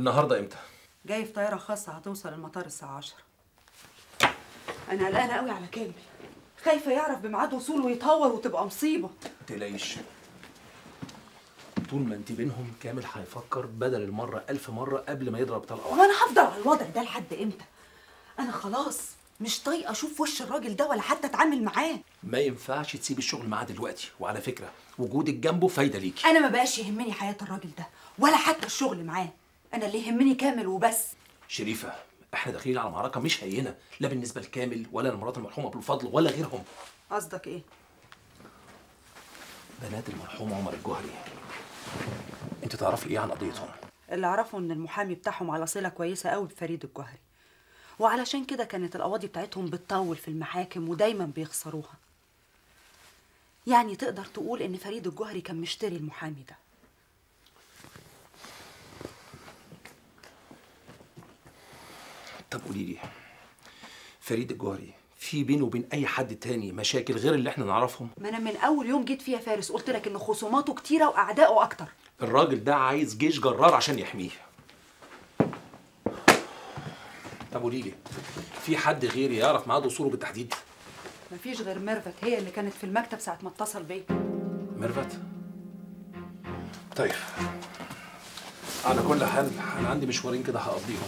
النهارده امتى جاي في طياره خاصه هتوصل المطار الساعه 10 انا قلقانه قوي على كامل خايفه يعرف بميعاد وصوله ويتهور وتبقى مصيبه ما تقلقيش طول ما انت بينهم كامل هيفكر بدل المره ألف مره قبل ما يضرب طلقه واحده وانا هفضل على الوضع ده لحد امتى انا خلاص مش طايقه اشوف وش الراجل ده ولا حتى اتعامل معاه ما ينفعش تسيب الشغل معاه دلوقتي وعلى فكره وجودك جنبه فايده ليكي انا ما بقاش يهمني حياه الراجل ده ولا حتى الشغل معاه انا اللي يهمني كامل وبس شريفه احنا داخلين على معركه مش هينه لا بالنسبه لكامل ولا لمرات المرحوم ابو الفضل ولا غيرهم قصدك ايه بنات المرحوم عمر الجوهري انت تعرفي ايه عن قضيتهم اللي اعرفه ان المحامي بتاعهم على صله كويسه قوي بفريد الجوهري وعلشان كده كانت القواضي بتاعتهم بتطول في المحاكم ودايما بيخسروها يعني تقدر تقول ان فريد الجوهري كان مشتري المحامي ده طب قولي لي فريد الجوهري في بينه وبين اي حد تاني مشاكل غير اللي احنا نعرفهم ما انا من اول يوم جيت فيها فارس قلت لك ان خصوماته كتيره واعدائه اكتر الراجل ده عايز جيش جرار عشان يحميه طب قولي لي في حد غيري يعرف ميعاد وصوله بالتحديد مفيش غير ميرفت هي اللي كانت في المكتب ساعه ما اتصل بيا ميرفت طيب على كل حال انا عندي مشوارين كده هقضيهم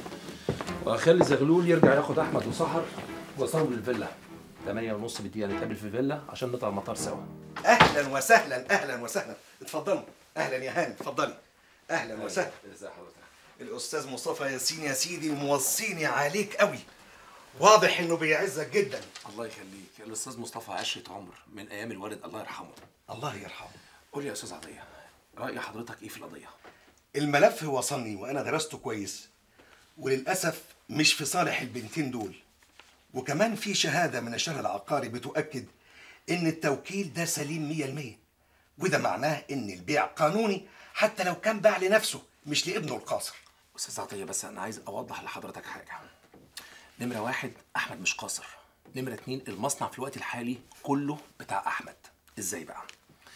وهخلي زغلول يرجع ياخد احمد وسحر وصلهم للفيلا 8 ونص بالدقيقه نتقابل في الفيلا عشان نطلع المطار سوا اهلا وسهلا اهلا وسهلا اتفضلوا اهلا يا هاني اتفضلي اهلا وسهلا ازي حضرتك الاستاذ مصطفى ياسين يا سيدي موصيني عليك قوي واضح انه بيعزك جدا الله يخليك الاستاذ مصطفى عشره عمر من ايام الوالد الله يرحمه الله يرحمه قول لي يا استاذ عطيه راي حضرتك ايه في القضيه الملف وصلني وانا درسته كويس وللاسف مش في صالح البنتين دول وكمان في شهاده من الشهر العقاري بتؤكد ان التوكيل ده سليم 100% وده معناه ان البيع قانوني حتى لو كان باع لنفسه مش لابنه القاصر استاذ عطيه بس انا عايز اوضح لحضرتك حاجه نمره واحد احمد مش قاصر نمره اتنين المصنع في الوقت الحالي كله بتاع احمد ازاي بقى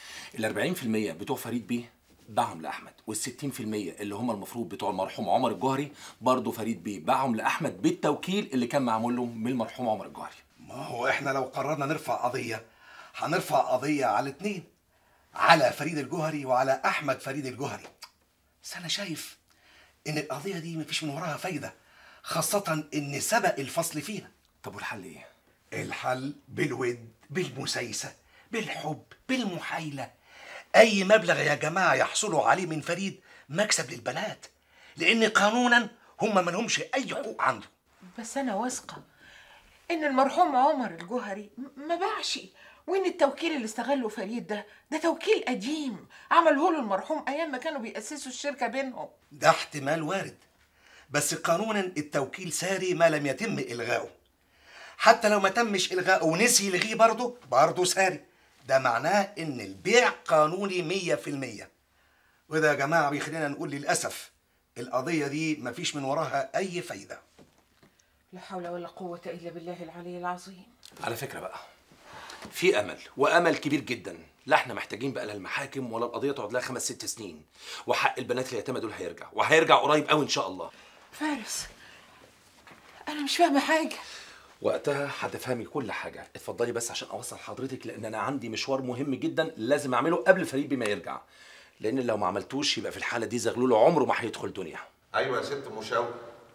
ال 40% بتوع فريد بيه باعهم لاحمد وال 60% اللي هم المفروض بتوع المرحوم عمر الجوهري برضه فريد بيه باعهم لاحمد بالتوكيل اللي كان معمول له من المرحوم عمر الجوهري ما هو احنا لو قررنا نرفع قضية هنرفع قضية على اتنين على فريد الجوهري وعلى أحمد فريد الجوهري بس أنا شايف إن القضية دي مفيش من وراها فايدة خاصة إن سبق الفصل فيها طب والحل ايه؟ الحل بالود بالمسايسة بالحب بالمحايلة أي مبلغ يا جماعة يحصلوا عليه من فريد مكسب للبنات لأن قانونا هم ملهمش أي حقوق عنده بس أنا واثقة إن المرحوم عمر الجوهري م- ما باعش وإن التوكيل اللي استغله فريد ده ده توكيل قديم عمله له المرحوم أيام ما كانوا بيأسسوا الشركة بينهم ده احتمال وارد بس قانونا التوكيل ساري ما لم يتم إلغائه حتى لو ما تمش إلغائه ونسي يلغيه برضه برضه ساري ده معناه إن البيع قانوني مية في المية وده يا جماعة بيخلينا نقول للأسف القضية دي مفيش من وراها أي فايدة لا حول ولا قوة إلا بالله العلي العظيم على فكره بقى في امل وامل كبير جدا لا احنا محتاجين بقى لا المحاكم ولا القضيه تقعد لها خمس ست سنين وحق البنات اليتامى دول هيرجع وهيرجع قريب قوي ان شاء الله فارس أنا مش فاهمة حاجة وقتها هتفهمي كل حاجه اتفضلي بس عشان اوصل حضرتك لان انا عندي مشوار مهم جدا لازم اعمله قبل فريد بما يرجع لان لو ما عملتوش يبقى في الحاله دي زغلول عمره ما هيدخل دنيا ايوه يا ست مشاور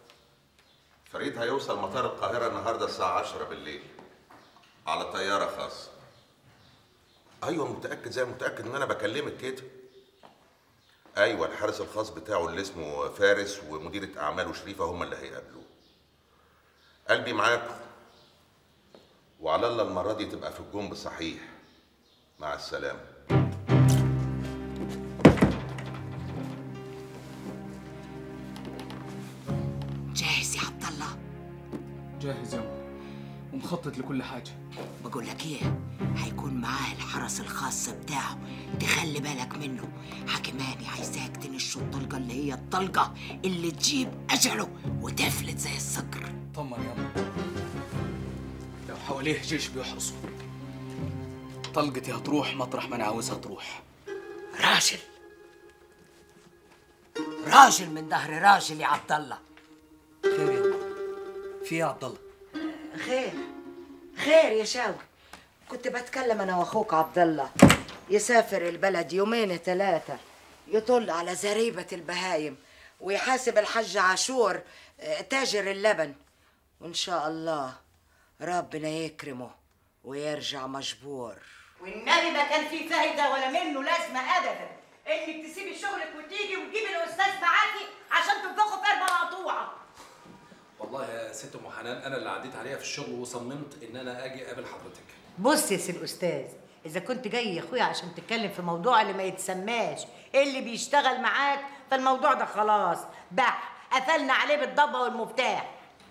فريد هيوصل مطار القاهره النهارده الساعه 10 بالليل على طياره خاصه ايوه متاكد زي متاكد ان انا بكلمك كده ايوه الحارس الخاص بتاعه اللي اسمه فارس ومديره اعماله شريفه هم اللي هيقابلوه قلبي معاكم وعلى الله المره دي تبقى في الجنب صحيح مع السلامه جاهز يا عبد الله جاهز يابا ومخطط لكل حاجة بقول لك ايه هيكون معاه الحرس الخاص بتاعه تخلي بالك منه حكماني عايزاك تنش الطلقه اللي هي الطلقه اللي تجيب اجله وتفلت زي الصقر طمن يابا لو حواليه جيش بيحرسه طلقتي هتروح مطرح ما انا عاوزها تروح راجل راجل من ظهر راجل يا عبد الله خير يا أم. في ايه يا عبد الله خير خير يا شاوي كنت بتكلم انا واخوك عبد الله يسافر البلد يومين ثلاثة يطل على زريبة البهايم ويحاسب الحج عاشور آه، تاجر اللبن وإن شاء الله ربنا يكرمه ويرجع مجبور والنبي ما كان فيه فايدة ولا منه لازمة أبدا إنك تسيبي شغلك وتيجي وتجيبي الأستاذ معاكي عشان تنفخوا في قربة مقطوعة والله يا ست ام حنان انا اللي عديت عليها في الشغل وصممت ان انا اجي اقابل حضرتك بص يا سي الأستاذ إذا كنت جاي يا أخويا عشان تتكلم في موضوع اللي ما يتسماش اللي بيشتغل معاك فالموضوع ده خلاص بح قفلنا عليه بالضبة والمفتاح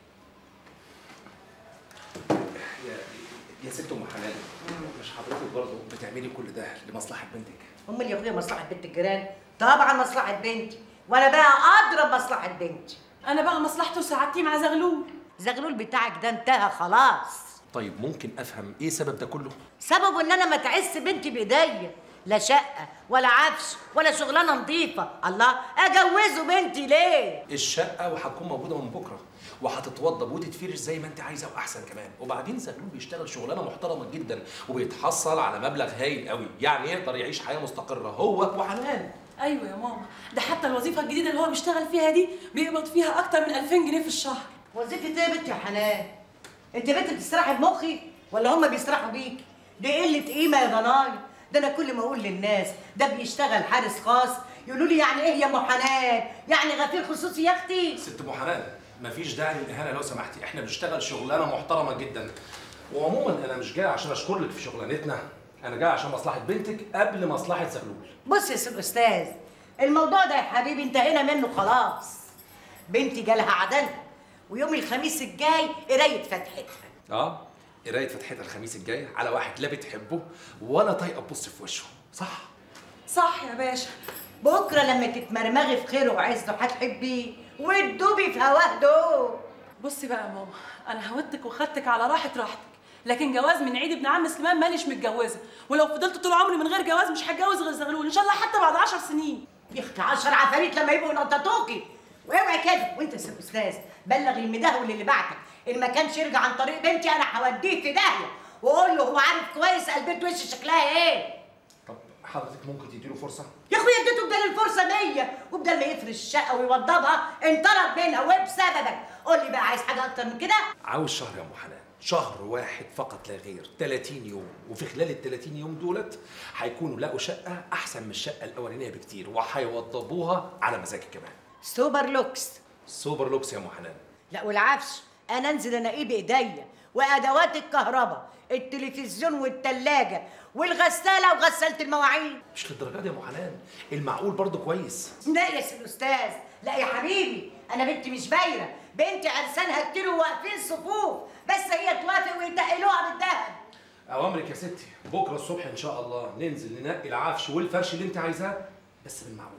يا يا ست ام حنان مش حضرتك برضه بتعملي كل ده لمصلحه بنتك أمال يا أخويا مصلحة بنت الجيران طبعا مصلحة بنتي وأنا بقى أضرب مصلحة بنتي انا بقى مصلحته سعادتي مع زغلول زغلول بتاعك ده انتهى خلاص طيب ممكن افهم ايه سبب ده كله سببه ان انا ما تعس بنتي بايديا لا شقه ولا عفش ولا شغلانه نظيفه الله اجوزه بنتي ليه الشقه وهتكون موجوده من بكره وهتتوضب وتتفرش زي ما انت عايزه واحسن كمان وبعدين زغلول بيشتغل شغلانه محترمه جدا وبيتحصل على مبلغ هايل قوي يعني يقدر يعيش حياه مستقره هو وحنان ايوه يا ماما ده حتى الوظيفه الجديده اللي هو بيشتغل فيها دي بيقبض فيها اكتر من 2000 جنيه في الشهر وظيفه ايه يا بنتي يا حنان انت بنت بتستراحي بمخي ولا هم بيستراحوا بيكي دي قله قيمه يا ضناي ده انا كل ما اقول للناس ده بيشتغل حارس خاص يقولوا لي يعني ايه يا ام حنان يعني غفير خصوصي يا اختي ست ام حنان مفيش داعي للاهانه لو سمحتي احنا بنشتغل شغلانه محترمه جدا وعموما انا مش جاي عشان اشكر لك في شغلانتنا انا جاي عشان مصلحه بنتك قبل مصلحه زغلول بص يا سيد الاستاذ الموضوع ده يا حبيبي انتهينا منه خلاص بنتي جالها عدلها ويوم الخميس الجاي قرايه فتحتها اه قرايه فتحتها الخميس الجاي على واحد لا بتحبه ولا طايقه تبص في وشه صح صح يا باشا بكره لما تتمرمغي في خيره وعزه هتحبيه وتدوبي في هواه دوب بصي بقى يا ماما انا هودتك وخدتك على راحه راحتك لكن جواز من عيد ابن عم سليمان مانيش متجوزه ولو فضلت طول عمري من غير جواز مش هتجوز غير زغلول ان شاء الله حتى بعد عشر سنين يا اختي عشر عفاريت لما يبقوا نططوكي واوعي كده وانت يا سيد الاستاذ بلغ المدهول اللي بعتك ان ما كانش يرجع عن طريق بنتي انا هوديه في داهيه وقول له هو عارف كويس قلبت وش شكلها ايه طب حضرتك ممكن تديله فرصه يا اخويا اديته بدل الفرصه 100 وبدل ما يفرش الشقه ويوضبها انطرد منها وبسببك قول لي بقى عايز حاجه اكتر من كده عاوز شهر يا ام حنان شهر واحد فقط لا غير 30 يوم وفي خلال ال 30 يوم دولت هيكونوا لقوا شقه احسن من الشقه الاولانيه بكتير وهيوضبوها على مزاجك كمان سوبر لوكس سوبر لوكس يا ام حنان لا والعفش انا انزل انقيه بايديا وادوات الكهرباء التلفزيون والتلاجة والغسالة وغسالة المواعين مش للدرجه دي يا ام حنان المعقول برضه كويس لا يا سي الاستاذ لا يا حبيبي انا بنتي مش باينه بنتي عرسانها كتير وواقفين صفوف بس هي توافق ويتقلوها بالذهب اوامرك يا ستي بكره الصبح ان شاء الله ننزل ننقي العفش والفرش اللي انت عايزاه بس بالمعقول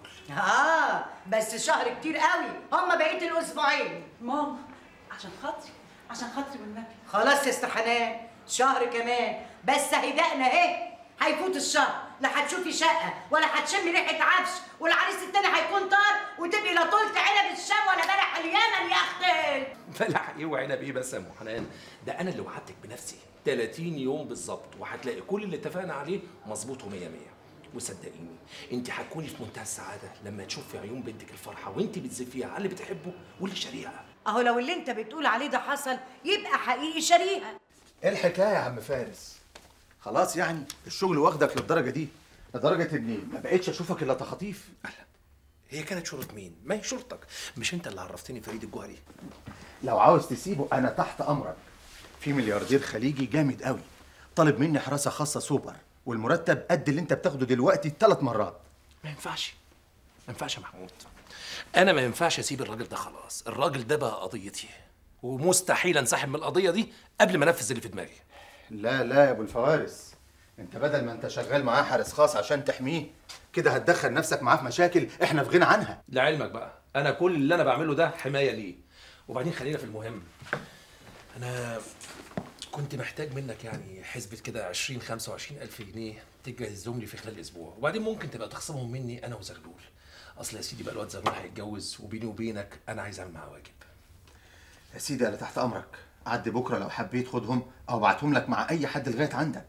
اه بس شهر كتير قوي هم بقيه الاسبوعين ماما عشان خاطري عشان خاطري والنبي خلاص يا استاذ حنان شهر كمان بس هيدقنا اهي هيفوت الشهر لا هتشوفي شقه ولا هتشمي ريحه عفش والعريس التاني هيكون طار وتبقي لا طولت عنب الشام ولا بلح اليمن يا اختي بلح ايه وعنب ايه بس يا ام حنان ده انا اللي وعدتك بنفسي 30 يوم بالظبط وهتلاقي كل اللي اتفقنا عليه مظبوط و100 100 وصدقيني انت هتكوني في منتهى السعاده لما تشوفي في عيون بنتك الفرحه وانت بتزفيها على اللي بتحبه واللي شاريها اهو لو اللي انت بتقول عليه ده حصل يبقى حقيقي شريها ايه الحكايه يا عم فارس خلاص يعني الشغل واخدك للدرجه دي لدرجه اني ما بقتش اشوفك الا تخاطيف هي كانت شرط مين؟ ما هي شرطك مش انت اللي عرفتني فريد الجوهري لو عاوز تسيبه انا تحت امرك في ملياردير خليجي جامد قوي طالب مني حراسه خاصه سوبر والمرتب قد اللي انت بتاخده دلوقتي ثلاث مرات ما ينفعش ما ينفعش يا محمود انا ما ينفعش اسيب الراجل ده خلاص الراجل ده بقى قضيتي ومستحيل انسحب من القضيه دي قبل ما انفذ اللي في دماغي لا لا يا ابو الفوارس انت بدل ما انت شغال معاه حارس خاص عشان تحميه كده هتدخل نفسك معاه في مشاكل احنا في غنى عنها لعلمك بقى انا كل اللي انا بعمله ده حمايه ليه وبعدين خلينا في المهم انا كنت محتاج منك يعني حسبة كده 20 25 ألف جنيه تجهزهم لي في خلال أسبوع وبعدين ممكن تبقى تخصمهم مني أنا وزغلول اصل يا سيدي بقى الواد زغلول هيتجوز وبيني وبينك انا عايز اعمل معاه واجب يا سيدي انا تحت امرك عدي بكره لو حبيت خدهم او ابعتهم لك مع اي حد لغايه عندك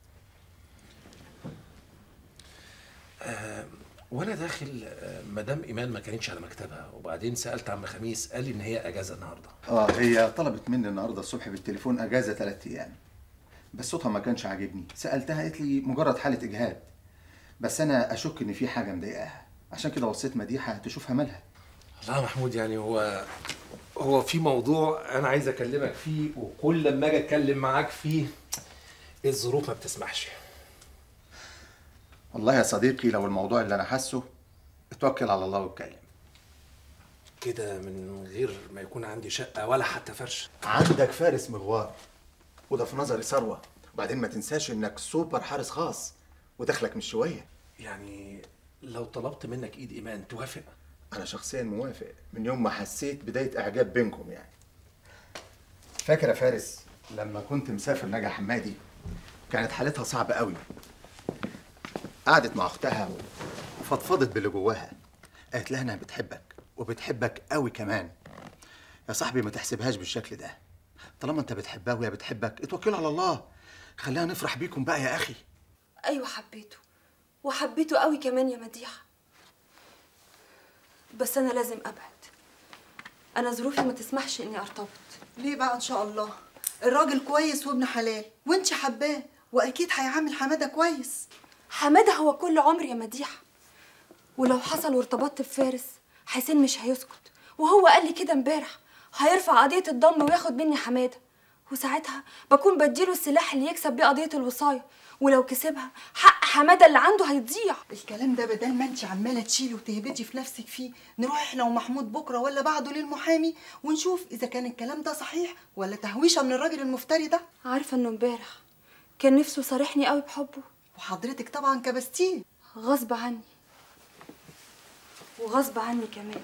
وانا داخل آه، مدام ايمان ما كانتش على مكتبها وبعدين سالت عم خميس قال لي ان هي اجازه النهارده اه هي طلبت مني النهارده الصبح بالتليفون اجازه ثلاث ايام بس صوتها ما كانش عاجبني سالتها قالت لي مجرد حاله اجهاد بس انا اشك ان في حاجه مضايقاها عشان كده وصيت مديحه تشوفها مالها لا يا محمود يعني هو هو في موضوع انا عايز اكلمك فيه وكل لما اجي اتكلم معاك فيه الظروف ما بتسمحش والله يا صديقي لو الموضوع اللي انا حاسه اتوكل على الله واتكلم كده من غير ما يكون عندي شقه ولا حتى فرش عندك فارس مغوار وده في نظري ثروه وبعدين ما تنساش انك سوبر حارس خاص ودخلك مش شويه يعني لو طلبت منك ايد ايمان توافق انا شخصيا موافق من يوم ما حسيت بدايه اعجاب بينكم يعني فاكر يا فارس لما كنت مسافر نجا حمادي كانت حالتها صعبه قوي قعدت مع اختها وفضفضت باللي جواها قالت لها انها بتحبك وبتحبك قوي كمان يا صاحبي ما تحسبهاش بالشكل ده طالما انت بتحبها وهي بتحبك اتوكل على الله خلينا نفرح بيكم بقى يا اخي ايوه حبيته وحبيته قوي كمان يا مديحه بس انا لازم ابعد انا ظروفي ما تسمحش اني ارتبط ليه بقى ان شاء الله الراجل كويس وابن حلال وانت حباه واكيد هيعامل حماده كويس حماده هو كل عمري يا مديحه ولو حصل وارتبطت بفارس حسين مش هيسكت وهو قال لي كده امبارح هيرفع قضيه الضم وياخد مني حماده وساعتها بكون بديله السلاح اللي يكسب بيه قضيه الوصايه ولو كسبها حق حماده اللي عنده هيضيع الكلام ده بدل ما انت عماله تشيلي وتهبطي في نفسك فيه نروح احنا ومحمود بكره ولا بعده للمحامي ونشوف اذا كان الكلام ده صحيح ولا تهويشه من الراجل المفتري ده عارفه انه امبارح كان نفسه صارحني قوي بحبه وحضرتك طبعا كبستيه غصب عني وغصب عني كمان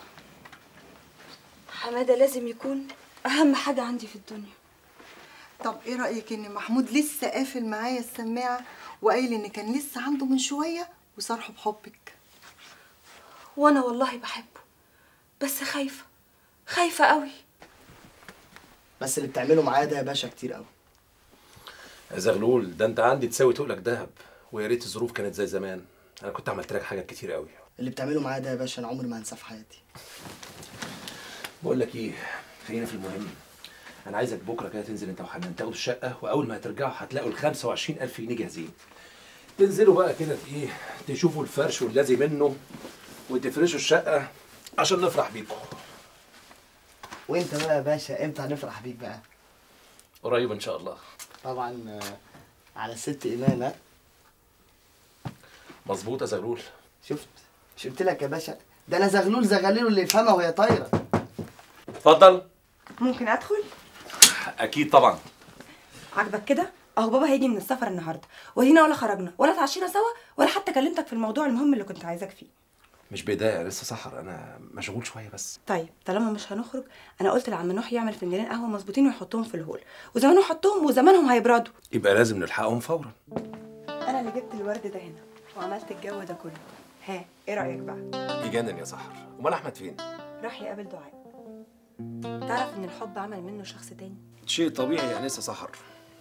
حماده لازم يكون اهم حاجه عندي في الدنيا طب ايه رايك ان محمود لسه قافل معايا السماعه وقايل ان كان لسه عنده من شويه وصرحه بحبك وانا والله بحبه بس خايفه خايفه قوي بس اللي بتعمله معايا ده يا باشا كتير قوي يا زغلول ده انت عندي تساوي تقلك دهب ويا ريت الظروف كانت زي زمان انا كنت عملت لك حاجات كتير قوي اللي بتعمله معايا ده يا باشا انا عمري ما هنساه في حياتي بقول لك ايه خلينا في المهم انا عايزك بكره كده تنزل انت وحنان تاخدوا الشقه واول ما هترجعوا هتلاقوا ال 25000 جنيه جاهزين تنزلوا بقى كده في ايه تشوفوا الفرش والذي منه وتفرشوا الشقه عشان نفرح بيكم وانت بقى يا باشا امتى هنفرح بيك بقى قريب ان شاء الله طبعا آه، على الست ايمان ها مظبوط يا زغلول شفت شفت لك يا باشا ده انا زغلول زغلول اللي يفهمها وهي طايره اتفضل ممكن ادخل اكيد طبعا عاجبك كده اهو بابا هيجي من السفر النهارده ودينا ولا خرجنا ولا اتعشينا سوا ولا حتى كلمتك في الموضوع المهم اللي كنت عايزاك فيه مش بدايه لسه سحر انا مشغول شويه بس طيب طالما مش هنخرج انا قلت لعم نوح يعمل فنجانين قهوه مظبوطين ويحطهم في الهول وزمانه حطهم وزمانهم هيبردوا يبقى لازم نلحقهم فورا انا اللي جبت الورد ده هنا وعملت الجو ده كله ها ايه رايك بقى يجنن يا سحر امال احمد فين راح يقابل دعاء تعرف ان الحب عمل منه شخص تاني شيء طبيعي يا انسه سحر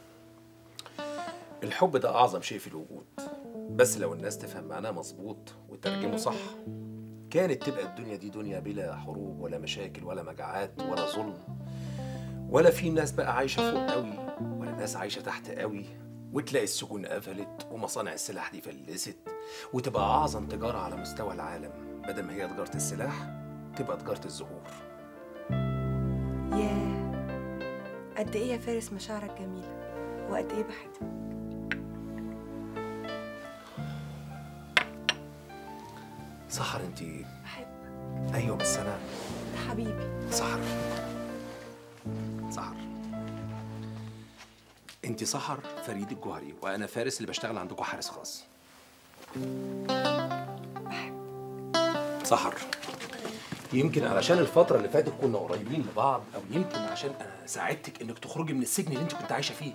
الحب ده اعظم شيء في الوجود بس لو الناس تفهم معناه مظبوط وترجمه صح كانت تبقى الدنيا دي دنيا بلا حروب ولا مشاكل ولا مجاعات ولا ظلم ولا في ناس بقى عايشه فوق قوي ولا ناس عايشه تحت قوي وتلاقي السجون قفلت ومصانع السلاح دي فلست وتبقى اعظم تجاره على مستوى العالم بدل ما هي تجاره السلاح تبقى تجاره الزهور ياه قد ايه يا فارس مشاعرك جميله وقد ايه بحبك سحر انت بحبك ايوه بس انا ده حبيبي سحر سحر انت سحر فريد الجوهري وانا فارس اللي بشتغل عندكم حارس خاص سحر يمكن علشان الفترة اللي فاتت كنا قريبين لبعض أو يمكن عشان أنا ساعدتك إنك تخرجي من السجن اللي أنت كنت عايشة فيه.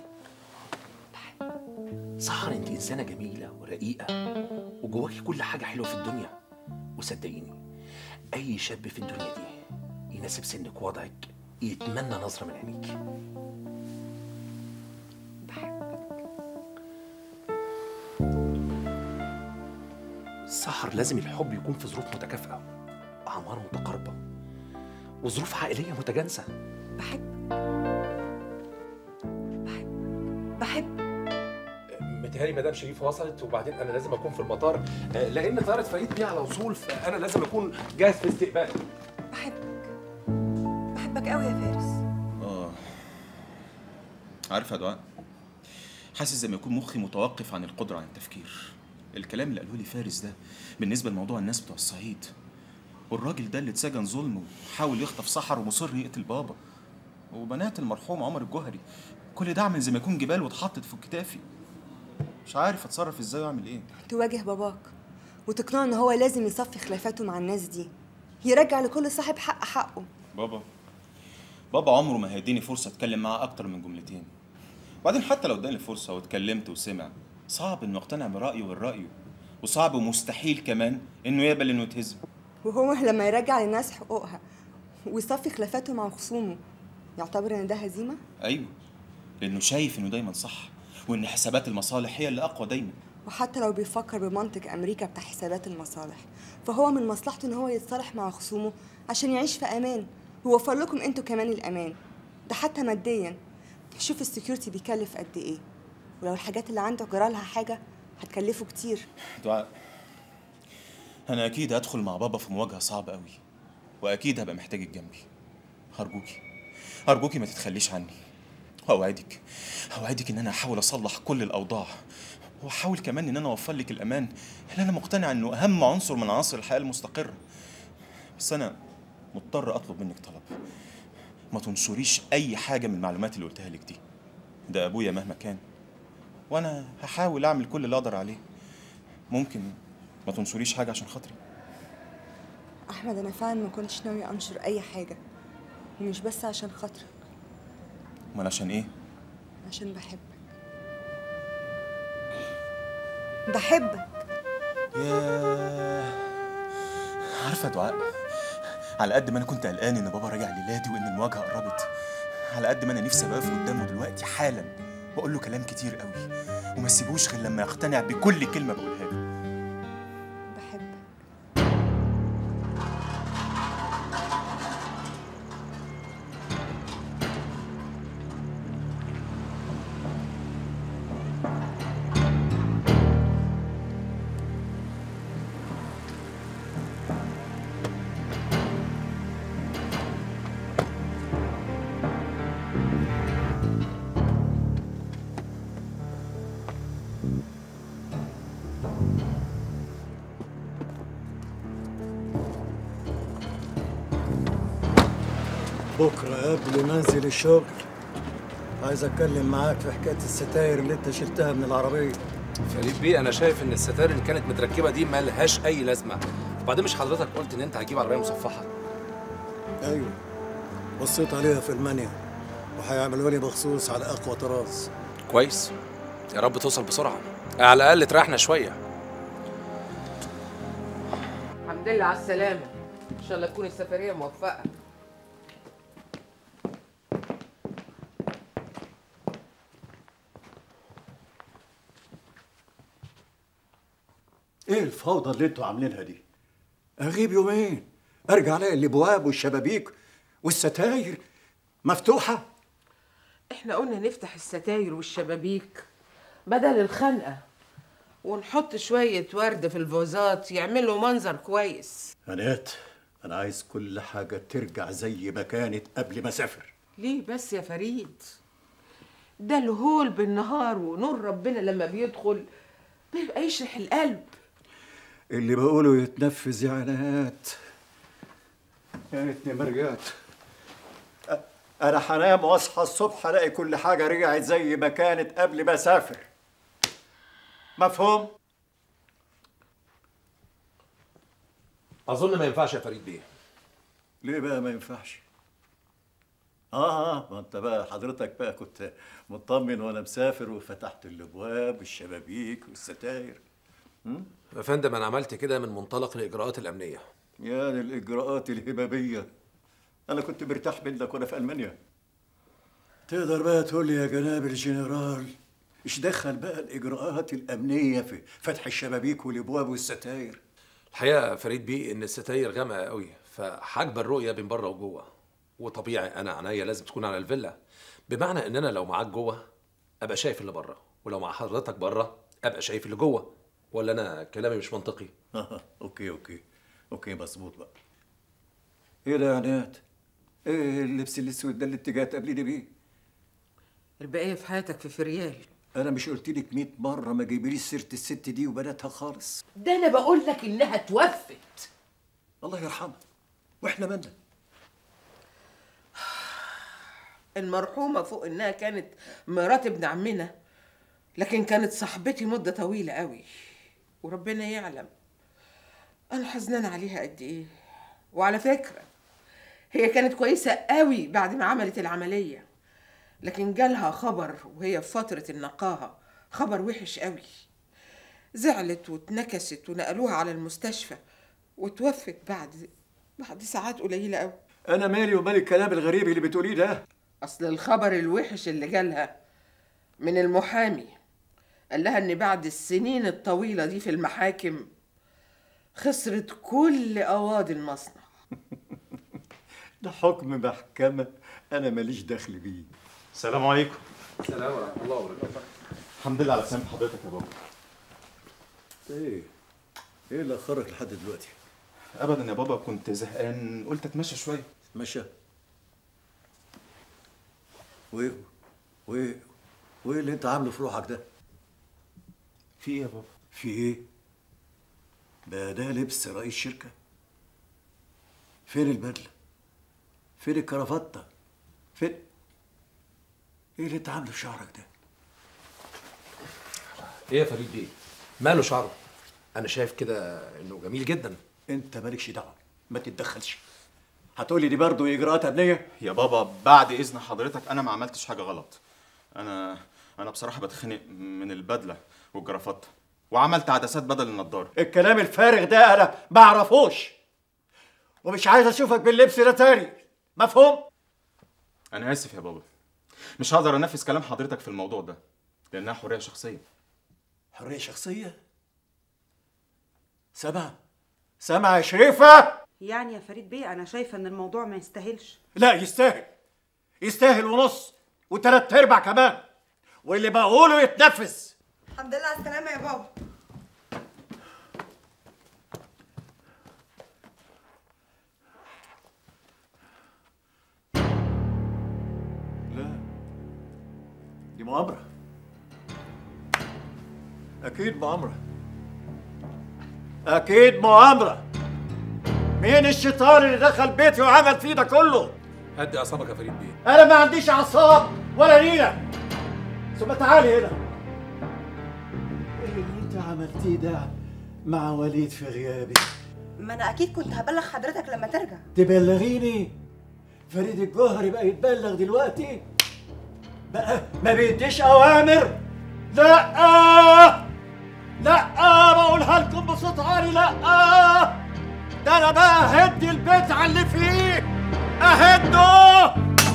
سحر أنت إنسانة جميلة ورقيقة وجواكي كل حاجة حلوة في الدنيا. وصدقيني اي شاب في الدنيا دي يناسب سنك ووضعك يتمنى نظره من عينيك سحر لازم الحب يكون في ظروف متكافئه اعمار متقاربه وظروف عائليه متجانسه بحب متهيألي مدام شريفه وصلت وبعدين انا لازم اكون في المطار آه، لان طياره فريد دي على وصول فانا لازم اكون جاهز في استقبال بحبك قوي يا فارس اه عارف يا دعاء حاسس زي ما يكون مخي متوقف عن القدرة على التفكير الكلام اللي قاله لي فارس ده بالنسبة لموضوع الناس بتوع الصعيد والراجل ده اللي اتسجن ظلم وحاول يخطف سحر ومصر يقتل بابا وبنات المرحوم عمر الجوهري كل ده عامل زي ما يكون جبال واتحطت في كتافي مش عارف اتصرف ازاي واعمل ايه تواجه باباك وتقنعه ان هو لازم يصفي خلافاته مع الناس دي يرجع لكل صاحب حق حقه بابا بابا عمره ما هيديني فرصة اتكلم معاه اكتر من جملتين وبعدين حتى لو اداني فرصة واتكلمت وسمع صعب انه اقتنع برأيه والرأيه وصعب ومستحيل كمان انه يقبل انه يتهزم وهو لما يرجع للناس حقوقها ويصفي خلافاته مع خصومه يعتبر ان ده هزيمه ايوه لانه شايف انه دايما صح وان حسابات المصالح هي اللي اقوى دايما وحتى لو بيفكر بمنطق امريكا بتاع حسابات المصالح فهو من مصلحته ان هو يتصالح مع خصومه عشان يعيش في امان ويوفر لكم انتوا كمان الامان ده حتى ماديا شوف السكيورتي بيكلف قد ايه ولو الحاجات اللي عنده جرالها حاجه هتكلفه كتير دعاء انا اكيد هدخل مع بابا في مواجهة صعبة قوي واكيد هبقى محتاجك جنبي هرجوكي هرجوكي ما تتخليش عني واوعدك اوعدك ان انا هحاول اصلح كل الاوضاع واحاول كمان ان انا اوفر لك الامان اللي انا مقتنع انه اهم عنصر من عناصر الحياه المستقره بس انا مضطر اطلب منك طلب ما تنشريش اي حاجه من المعلومات اللي قلتها لك دي ده ابويا مهما كان وانا هحاول اعمل كل اللي اقدر عليه ممكن ما تنشريش حاجه عشان خاطري احمد انا فعلا ما كنتش ناوي انشر اي حاجه ومش بس عشان خاطرك امال عشان ايه عشان بحبك بحبك ياه عارفه يا دعاء على قد ما انا كنت قلقان ان بابا راجع ليلادي وان المواجهه قربت على قد ما انا نفسي ابقى واقف قدامه دلوقتي حالا واقول له كلام كتير قوي وما اسيبوش غير لما يقتنع بكل كلمه بقولها له بكرة قبل ما انزل الشغل عايز اتكلم معاك في حكاية الستاير اللي انت شلتها من العربية فريد بيه انا شايف ان الستائر اللي كانت متركبه دي ملهاش اي لازمه وبعدين مش حضرتك قلت ان انت هتجيب عربيه مصفحه ايوه بصيت عليها في المانيا وهيعملوا لي مخصوص على اقوى طراز كويس يا رب توصل بسرعه على الاقل تريحنا شويه الحمد لله على السلامة إن شاء الله تكون السفرية موفقة ايه الفوضى اللي انتوا عاملينها دي اغيب يومين ارجع الاقي الابواب والشبابيك والستاير مفتوحه إحنا قلنا نفتح الستاير والشبابيك بدل الخنقة ونحط شوية ورد في الفوزات يعملوا منظر كويس هنات انا عايز كل حاجه ترجع زي ما كانت قبل ما اسافر ليه بس يا فريد ده الهول بالنهار ونور ربنا لما بيدخل بيبقى يشرح القلب اللي بقوله يتنفذ يا عنات يا ريتني ما رجعت أ- انا هنام واصحى الصبح الاقي كل حاجه رجعت زي ما كانت قبل ما اسافر مفهوم اظن ما ينفعش يا فريد بيه ليه بقى ما ينفعش اه اه ما انت بقى حضرتك بقى كنت مطمن وانا مسافر وفتحت الابواب والشبابيك والستاير يا فندم انا عملت كده من منطلق الاجراءات الامنيه يا دي الإجراءات الهبابية أنا كنت مرتاح منك وأنا في ألمانيا تقدر بقى تقول لي يا جناب الجنرال إيش دخل بقى الإجراءات الأمنية في فتح الشبابيك والأبواب والستاير الحقيقه يا فريد بيه ان الستاير غامقه قوي فحاجبه الرؤيه بين بره وجوه وطبيعي انا عينيا لازم تكون على الفيلا بمعنى ان انا لو معاك جوه ابقى شايف اللي بره ولو مع حضرتك بره ابقى شايف اللي جوه ولا انا كلامي مش منطقي أوكي أوكي أوكي مظبوط بقى إيه ده يا عناد؟ إيه اللبس الأسود ده اللي أنت جاي تقابليني بيه؟ البقية في حياتك في فريال أنا مش قلت لك 100 مرة ما جايبليش سيرة الست دي وبناتها خالص ده انا بقول لك انها توفت الله يرحمها واحنا مالنا المرحومة فوق انها كانت مرات ابن عمنا لكن كانت صاحبتي مدة طويلة قوي وربنا يعلم انا حزنانة عليها قد ايه وعلى فكرة هي كانت كويسة قوي بعد ما عملت العملية لكن جالها خبر وهي في فترة النقاهة خبر وحش قوي زعلت واتنكست ونقلوها على المستشفى وتوفت بعد بعد ساعات قليلة قوي أنا مالي ومال الكلام الغريب اللي بتقوليه ده أصل الخبر الوحش اللي جالها من المحامي قال لها إن بعد السنين الطويلة دي في المحاكم خسرت كل أواضي المصنع ده حكم محكمة أنا ماليش دخل بيه السلام عليكم السلام ورحمه الله وبركاته الحمد لله على سلامة حضرتك يا بابا إيه إيه اللي أخرك لحد دلوقتي؟ ابدا يا بابا كنت زهقان قلت اتمشى شويه مشى وإيه وإيه وإيه اللي أنت عامله في روحك ده؟ في ايه يا بابا؟ في إيه؟ بقى ده لبس رئيس شركة؟ فين البدلة؟ فين الكرافتة؟ فين ايه اللي انت عامله في شعرك ده؟ ايه يا فريد بيه ماله شعره انا شايف كده انه جميل جدا انت مالكش دعوه ما تتدخلش هتقولي دي برضه اجراءات امنيه يا بابا بعد اذن حضرتك انا ما عملتش حاجه غلط انا انا بصراحه بتخنق من البدله والجرافطه وعملت عدسات بدل النضاره الكلام الفارغ ده انا ما اعرفوش ومش عايز اشوفك باللبس ده تاني مفهوم انا اسف يا بابا مش هقدر انفذ كلام حضرتك في الموضوع ده لانها حريه شخصيه حريه شخصيه سامع سامع يا شريفه يعني يا فريد بيه انا شايفه ان الموضوع ما يستاهلش لا يستاهل يستاهل ونص وتلات ارباع كمان واللي بقوله يتنفذ الحمد لله على السلامة يا بابا لا دي مؤامرة أكيد مؤامرة أكيد مؤامرة مين الشيطان اللي دخل بيتي وعمل فيه ده كله؟ هدي اعصابك يا فريد بيه أنا ما عنديش أعصاب ولا نيلة ثم تعالي هنا إيه اللي أنت عملتيه ده مع وليد في غيابي؟ ما انا اكيد كنت هبلغ حضرتك لما ترجع تبلغيني فريد الجوهري بقى يتبلغ دلوقتي بقى ما بيديش اوامر لا لا بقولها لكم بصوت عالي لا ده انا بقى اهدي البيت على اللي فيه اهده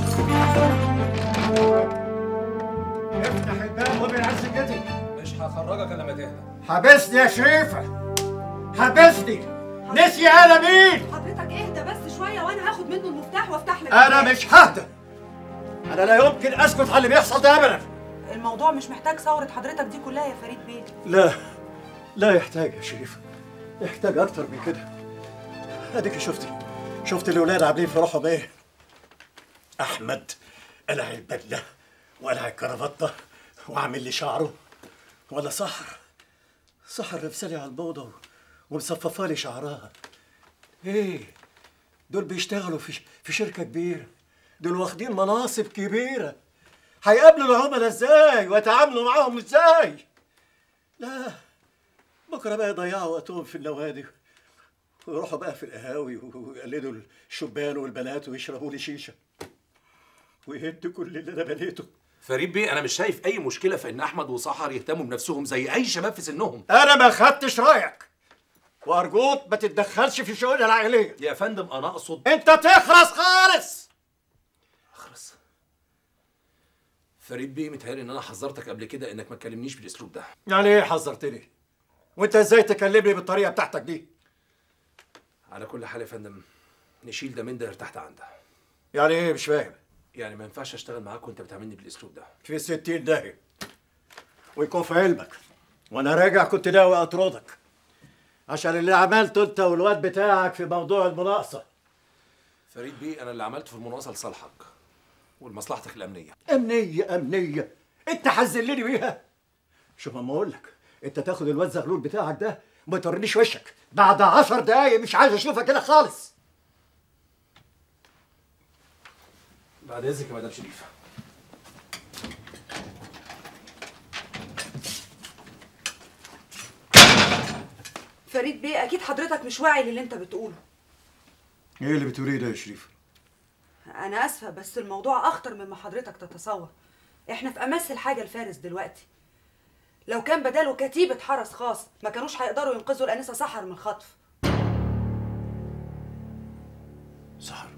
افتح الباب ومن عز جدي مش هخرجك الا لما تهدى حبسني يا شريفه حبسني نسي انا مين حضرتك اهدى بس شويه وانا هاخد منه المفتاح وافتح لك انا الباب. مش ههدى انا لا يمكن اسكت على اللي بيحصل ده ابدا الموضوع مش محتاج ثوره حضرتك دي كلها يا فريد بيه لا لا يحتاج يا شريف يحتاج اكتر من كده اديك شفتي شفت الاولاد عاملين في روحهم ايه احمد قلع البدله وقلع الكرافته وعامل لي شعره ولا سحر سحر لابسالي على البوضه ومصففه لي شعرها ايه دول بيشتغلوا في في شركه كبيره دول واخدين مناصب كبيره هيقابلوا العملاء ازاي ويتعاملوا معاهم ازاي لا بكره بقى يضيعوا وقتهم في النوادي ويروحوا بقى في القهاوي ويقلدوا الشبان والبنات ويشربوا لي شيشه ويهدوا كل اللي انا بنيته فريد بيه انا مش شايف اي مشكله في ان احمد وسحر يهتموا بنفسهم زي اي شباب في سنهم انا ما خدتش رايك وارجوك ما تتدخلش في شؤون العائليه يا فندم انا اقصد انت تخرس خالص اخرس فريد بيه متهيألي ان انا حذرتك قبل كده انك ما تكلمنيش بالاسلوب ده يعني ايه حذرتني وانت ازاي تكلمني بالطريقه بتاعتك دي على كل حال يا فندم نشيل ده من ده ارتحت عن ده يعني ايه مش فاهم يعني ما ينفعش اشتغل معاك وانت بتعاملني بالاسلوب ده في ستين داهية ويكون في علمك وانا راجع كنت ناوي اطردك عشان اللي عملته انت والواد بتاعك في موضوع المناقصه فريد بيه انا اللي عملته في المناقصه لصالحك ولمصلحتك الامنيه امنيه امنيه انت حزلني بيها شوف اما اقول لك انت تاخد الواد زغلول بتاعك ده وما تورينيش وشك بعد عشر دقايق مش عايز اشوفك كده خالص بعد اذنك يا مدام شريفه فريد بيه اكيد حضرتك مش واعي للي انت بتقوله ايه اللي بتقوليه ده يا شريف انا اسفه بس الموضوع اخطر مما حضرتك تتصور احنا في امس الحاجه لفارس دلوقتي لو كان بداله كتيبه حرس خاص ما كانوش هيقدروا ينقذوا الانسه سحر من الخطف سحر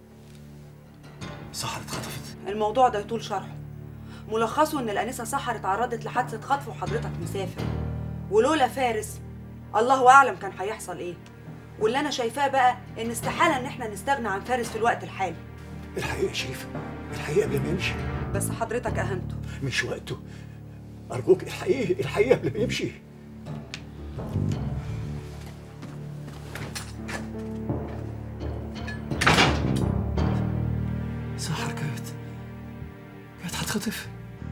سحر اتخطفت الموضوع ده يطول شرحه ملخصه ان الانسه سحر اتعرضت لحادثه خطف وحضرتك مسافر ولولا فارس الله اعلم كان هيحصل ايه واللي انا شايفاه بقى ان استحاله ان احنا نستغنى عن فارس في الوقت الحالي الحقيقه يا شريف الحقيقه قبل ما يمشي بس حضرتك اهنته مش وقته ارجوك الحقيقه الحقيقه قبل ما يمشي سحر كانت كانت هتخطف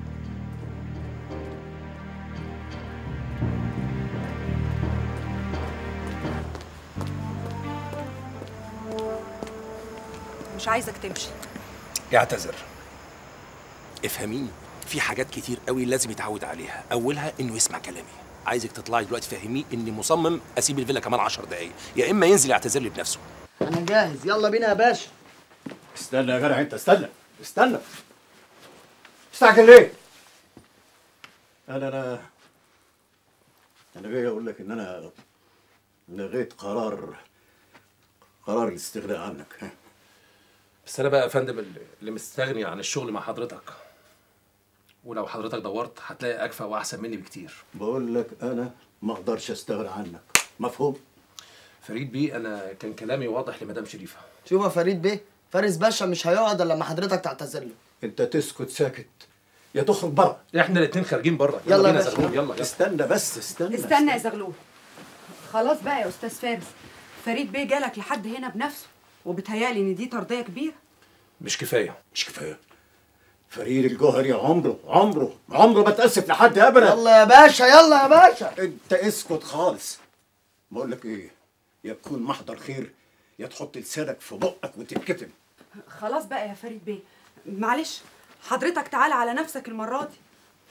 مش عايزك تمشي اعتذر افهميني في حاجات كتير قوي لازم يتعود عليها اولها انه يسمع كلامي عايزك تطلعي دلوقتي تفهميه اني مصمم اسيب الفيلا كمان 10 دقايق يا اما ينزل يعتذر لي بنفسه انا جاهز يلا بينا يا باشا استنى يا جدع انت استنى استنى استعجل ليه؟ انا انا انا جاي اقول لك ان انا لغيت قرار قرار الاستغناء عنك بس انا بقى يا فندم اللي- اللي مستغني عن الشغل مع حضرتك ولو حضرتك دورت هتلاقي اكفى واحسن مني بكتير بقول لك انا ما اقدرش استغنى عنك مفهوم فريد بيه انا كان كلامي واضح لمدام شريفه شوف يا فريد بيه فارس باشا مش هيقعد الا لما حضرتك تعتذر له انت تسكت ساكت يا تخرج بره احنا الاثنين خارجين بره يلا يا بينا باشا. زغلول، يلا يلا استنى بس استنى استنى يا زغلول خلاص بقى يا استاذ فارس فريد بيه جالك لحد هنا بنفسه وبتهيالي ان دي ترضيه كبيره مش كفايه مش كفايه فريد الجوهري عمره عمره عمره ما تأسف لحد ابدا يلا يا باشا يلا يا باشا انت اسكت خالص بقول لك ايه يا تكون محضر خير يا تحط لسانك في بقك وتتكتم خلاص بقى يا فريد بيه معلش حضرتك تعالى على نفسك المره دي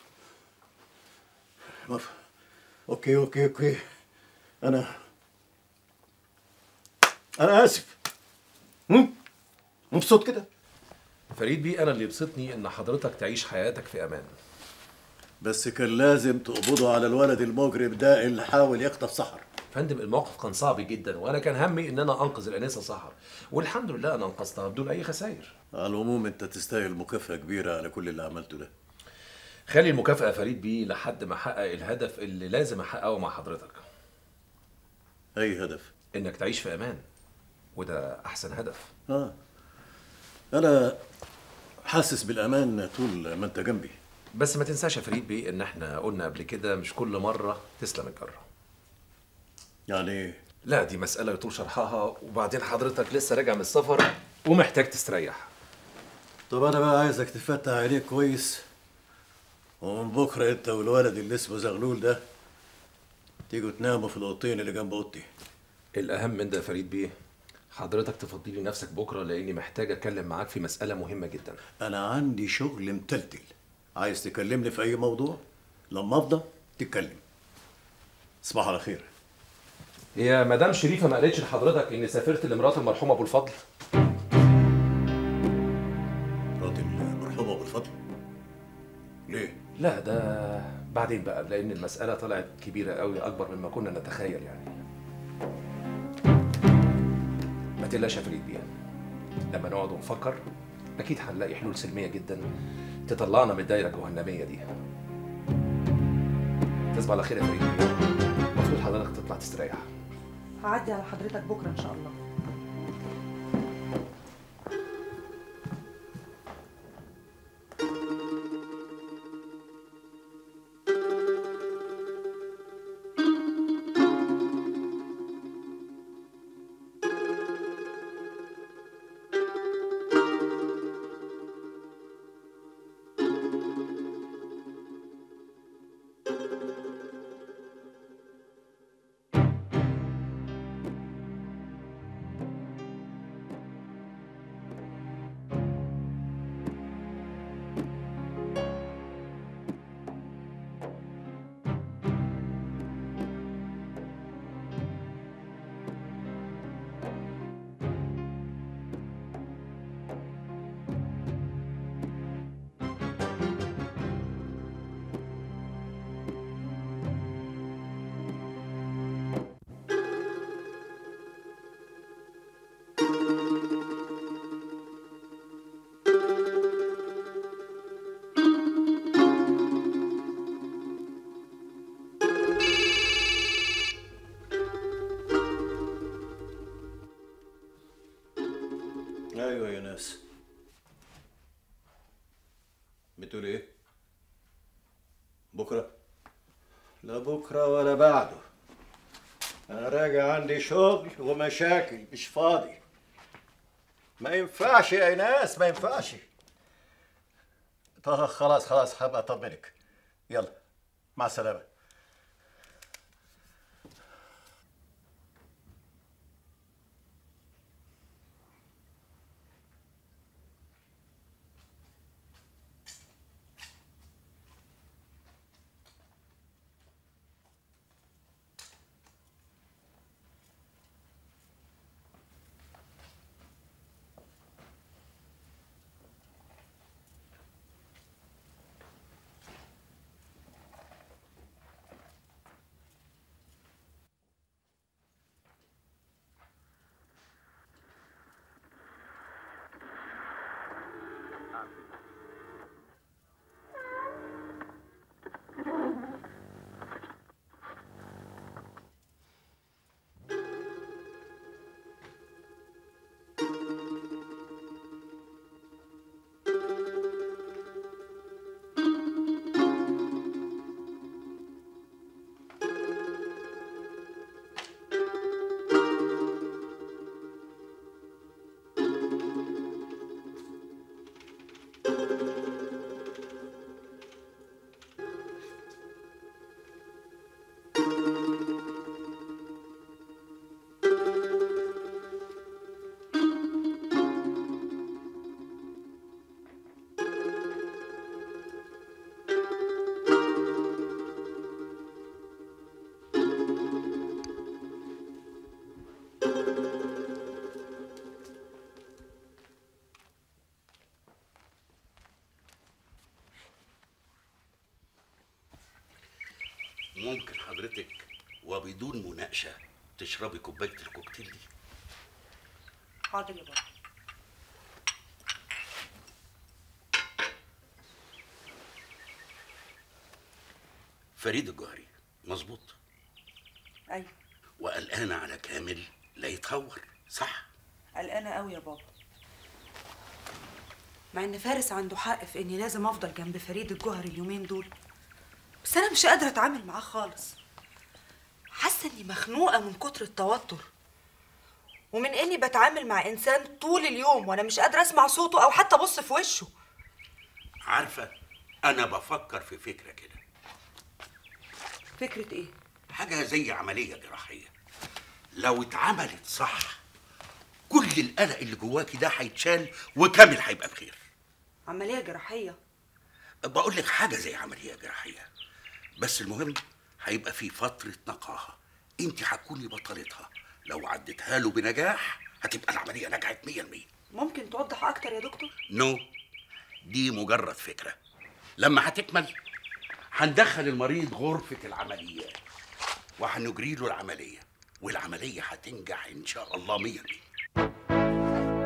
مف- اوكي اوكي اوكي انا انا اسف هم؟ مبسوط كده فريد بيه انا اللي يبسطني ان حضرتك تعيش حياتك في امان بس كان لازم تقبضوا على الولد المجرم ده اللي حاول يخطف سحر فندم الموقف كان صعب جدا وانا كان همي ان انا انقذ الانسه سحر والحمد لله انا انقذتها بدون اي خسائر على العموم انت تستاهل مكافأة كبيرة على كل اللي عملته ده خلي المكافأة يا فريد بيه لحد ما احقق الهدف اللي لازم احققه مع حضرتك اي هدف انك تعيش في امان وده احسن هدف اه انا حاسس بالامان طول ما انت جنبي بس ما تنساش يا فريد بيه ان احنا قلنا قبل كده مش كل مرة تسلم الجرة يعني ايه لا دي مسألة يطول شرحها وبعدين حضرتك لسه راجع من السفر ومحتاج تستريح طب انا بقى عايزك تفتح عينيك كويس ومن بكره انت والولد اللي اسمه زغلول ده تيجوا تناموا في الاوضتين اللي جنب اوضتي الأهم من ده يا فريد بيه حضرتك تفضي لي نفسك بكرة لأني محتاج أتكلم معاك في مسألة مهمة جدا انا عندي شغل متلتل عايز تكلمني في اي موضوع لما افضى تتكلم تصبح على خير هي مدام شريفة ما قالتش لحضرتك إني سافرت لمرات المرحوم أبو الفضل مرات المرحوم ابو الفضل لا ده بعدين بقى لان المساله طلعت كبيره قوي اكبر مما كنا نتخيل يعني ما تقلقش يا فريد بيه لما نقعد ونفكر اكيد هنلاقي حلول سلميه جدا تطلعنا من الدايره الجهنميه دي تصبح على خير يا فريد بيه المفروض حضرتك تطلع تستريح هعدي على حضرتك بكره ان شاء الله ايوه يا ناس بتقول ايه بكره لا بكره ولا بعده انا راجع عندي شغل ومشاكل مش فاضي ما ينفعش يا ناس ما ينفعش طه خلاص خلاص هبقى اطمنك يلا مع السلامه ممكن حضرتك وبدون مناقشة تشربي كوباية الكوكتيل دي حاضر يا بابا فريد الجوهري مظبوط ايوه وقلقانة على كامل لا يتهور صح قلقانه قوي يا بابا مع ان فارس عنده حق في اني لازم افضل جنب فريد الجوهري اليومين دول بس انا مش قادره اتعامل معاه خالص حاسه اني مخنوقه من كتر التوتر ومن اني بتعامل مع انسان طول اليوم وانا مش قادره اسمع صوته او حتى ابص في وشه عارفة أنا بفكر في فكرة كده فكره ايه حاجة زي عملية جراحية لو اتعملت صح كل القلق اللي جواكي ده هيتشال وكامل هيبقى بخير عمليه جراحيه بقول لك حاجة زي عملية جراحية بس المهم هيبقى في فترة نقاهة انت هتكوني بطلتها لو عديتها له بنجاح هتبقى العملية نجحت 100% ممكن توضح اكتر يا دكتور نو دي مجرد فكرة لما هتكمل هندخل المريض غرفة العمليات وهنجري له العملية والعملية هتنجح إن شاء الله مية مية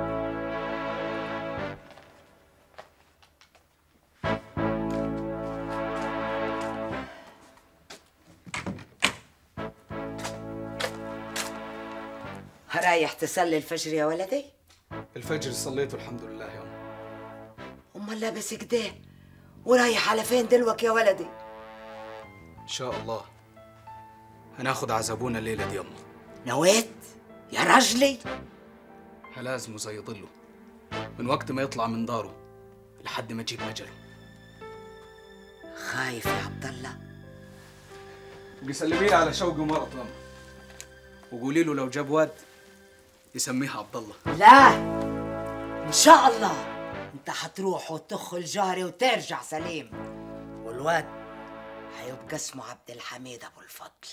رايح تصلي الفجر يا ولدي الفجر صليته الحمد لله يا أم امال لابس كده ورايح على فين دلوك يا ولدي إن شاء الله هناخد عزبونا الليلة دي يا أم نويت يا رجلي هلازمه زي ظله من وقت ما يطلع من داره لحد ما تجيب مجله خايف يا عبد الله بيسلمي لي على شوقي ومرة يا أم وقولي له لو جاب واد يسميها عبد الله لا ان شاء الله انت هتروح وتخ الجاري وترجع سليم والواد هيبقى اسمه عبد الحميد ابو الفضل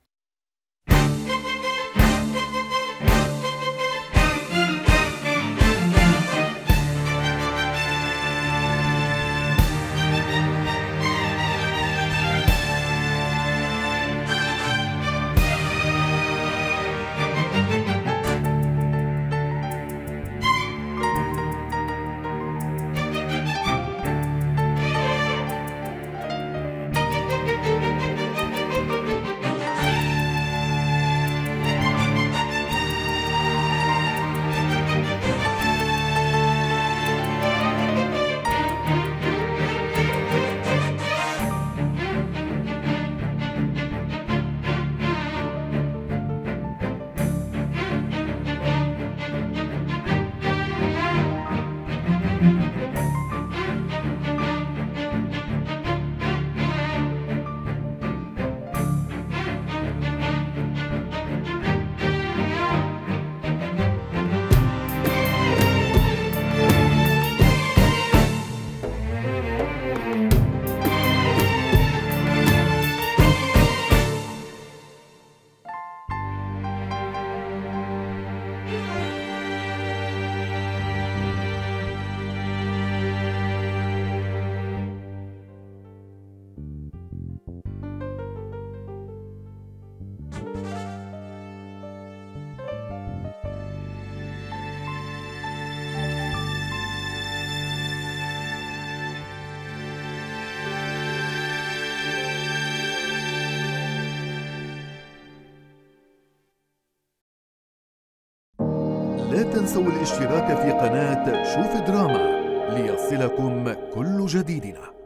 لا تنسوا الاشتراك في قناة شوف دراما ليصلكم كل جديدنا